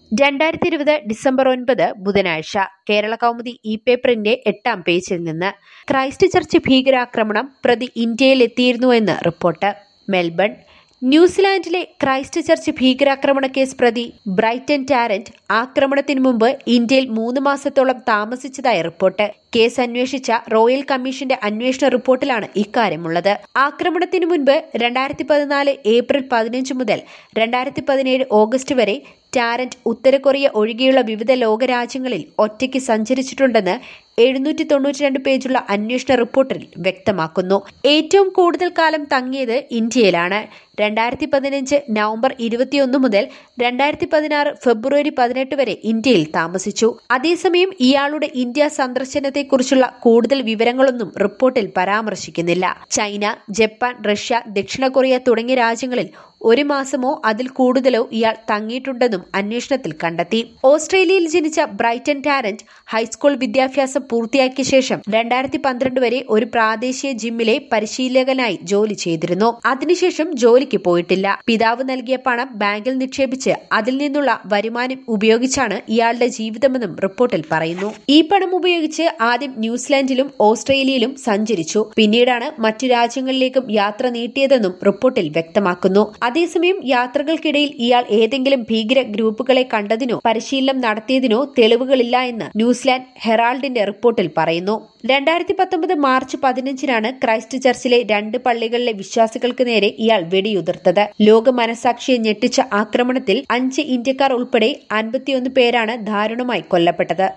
രണ്ടായിരത്തി ഇരുപത് ഡിസംബർ ഒൻപത് ബുധനാഴ്ച കേരള കൗമുദി ഇ പേപ്പറിന്റെ എട്ടാം പേജിൽ നിന്ന് ക്രൈസ്റ്റ് ചർച്ച് ഭീകരാക്രമണം പ്രതി ഇന്ത്യയിലെത്തിയിരുന്നുവെന്ന് റിപ്പോർട്ട് മെൽബൺ ന്യൂസിലാൻഡിലെ ക്രൈസ്റ്റ് ചർച്ച് ഭീകരാക്രമണ കേസ് പ്രതി ബ്രൈറ്റൻ ടാരന്റ് ആക്രമണത്തിനു മുമ്പ് ഇന്ത്യയിൽ മൂന്ന് മാസത്തോളം താമസിച്ചതായി റിപ്പോർട്ട് കേസ് അന്വേഷിച്ച റോയൽ കമ്മീഷന്റെ അന്വേഷണ റിപ്പോർട്ടിലാണ് ഇക്കാര്യമുള്ളത് ആക്രമണത്തിനു മുൻപ് രണ്ടായിരത്തി പതിനാല് ഏപ്രിൽ പതിനഞ്ച് മുതൽ രണ്ടായിരത്തി പതിനേഴ് ഓഗസ്റ്റ് വരെ ടാരന്റ് ഉത്തര കൊറിയ ഒഴികെയുള്ള വിവിധ ലോകരാജ്യങ്ങളിൽ ഒറ്റയ്ക്ക് സഞ്ചരിച്ചിട്ടുണ്ടെന്ന് എഴുന്നൂറ്റി തൊണ്ണൂറ്റി രണ്ട് പേജുള്ള അന്വേഷണ റിപ്പോർട്ടിൽ വ്യക്തമാക്കുന്നു ഏറ്റവും കൂടുതൽ കാലം തങ്ങിയത് ഇന്ത്യയിലാണ് രണ്ടായിരത്തി പതിനഞ്ച് നവംബർ ഇരുപത്തിയൊന്ന് മുതൽ രണ്ടായിരത്തി പതിനാറ് ഫെബ്രുവരി പതിനെട്ട് വരെ ഇന്ത്യയിൽ താമസിച്ചു അതേസമയം ഇയാളുടെ ഇന്ത്യ സന്ദർശനത്തെക്കുറിച്ചുള്ള കൂടുതൽ വിവരങ്ങളൊന്നും റിപ്പോർട്ടിൽ പരാമർശിക്കുന്നില്ല ചൈന ജപ്പാൻ റഷ്യ ദക്ഷിണ കൊറിയ തുടങ്ങിയ രാജ്യങ്ങളിൽ ഒരു മാസമോ അതിൽ കൂടുതലോ ഇയാൾ തങ്ങിയിട്ടുണ്ടെന്നും അന്വേഷണത്തിൽ കണ്ടെത്തി ഓസ്ട്രേലിയയിൽ ജനിച്ച ബ്രൈറ്റൻ ടാരന്റ് ഹൈസ്കൂൾ വിദ്യാഭ്യാസം പൂർത്തിയാക്കിയ ശേഷം രണ്ടായിരത്തി പന്ത്രണ്ട് വരെ ഒരു പ്രാദേശിക ജിമ്മിലെ പരിശീലകനായി ജോലി ചെയ്തിരുന്നു അതിനുശേഷം ജോലിക്ക് പോയിട്ടില്ല പിതാവ് നൽകിയ പണം ബാങ്കിൽ നിക്ഷേപിച്ച് അതിൽ നിന്നുള്ള വരുമാനം ഉപയോഗിച്ചാണ് ഇയാളുടെ ജീവിതമെന്നും റിപ്പോർട്ടിൽ പറയുന്നു ഈ പണം ഉപയോഗിച്ച് ആദ്യം ന്യൂസിലാൻഡിലും ഓസ്ട്രേലിയയിലും സഞ്ചരിച്ചു പിന്നീടാണ് മറ്റു രാജ്യങ്ങളിലേക്കും യാത്ര നീട്ടിയതെന്നും റിപ്പോർട്ടിൽ വ്യക്തമാക്കുന്നു അതേസമയം യാത്രകൾക്കിടയിൽ ഇയാൾ ഏതെങ്കിലും ഭീകര ഗ്രൂപ്പുകളെ കണ്ടതിനോ പരിശീലനം നടത്തിയതിനോ തെളിവുകളില്ല എന്ന് ന്യൂസിലാൻഡ് ഹെറാൾഡിന്റെ റിപ്പോർട്ടിൽ പറയുന്നു രണ്ടായിരത്തി പത്തൊമ്പത് മാർച്ച് പതിനഞ്ചിനാണ് ക്രൈസ്റ്റ് ചർച്ചിലെ രണ്ട് പള്ളികളിലെ വിശ്വാസികൾക്ക് നേരെ ഇയാൾ വെടിയുതിർത്തത് ലോക മനസാക്ഷിയെ ഞെട്ടിച്ച ആക്രമണത്തിൽ അഞ്ച് ഇന്ത്യക്കാർ ഉൾപ്പെടെ അൻപത്തിയൊന്ന് പേരാണ് ദാരുണമായി കൊല്ലപ്പെട്ടത്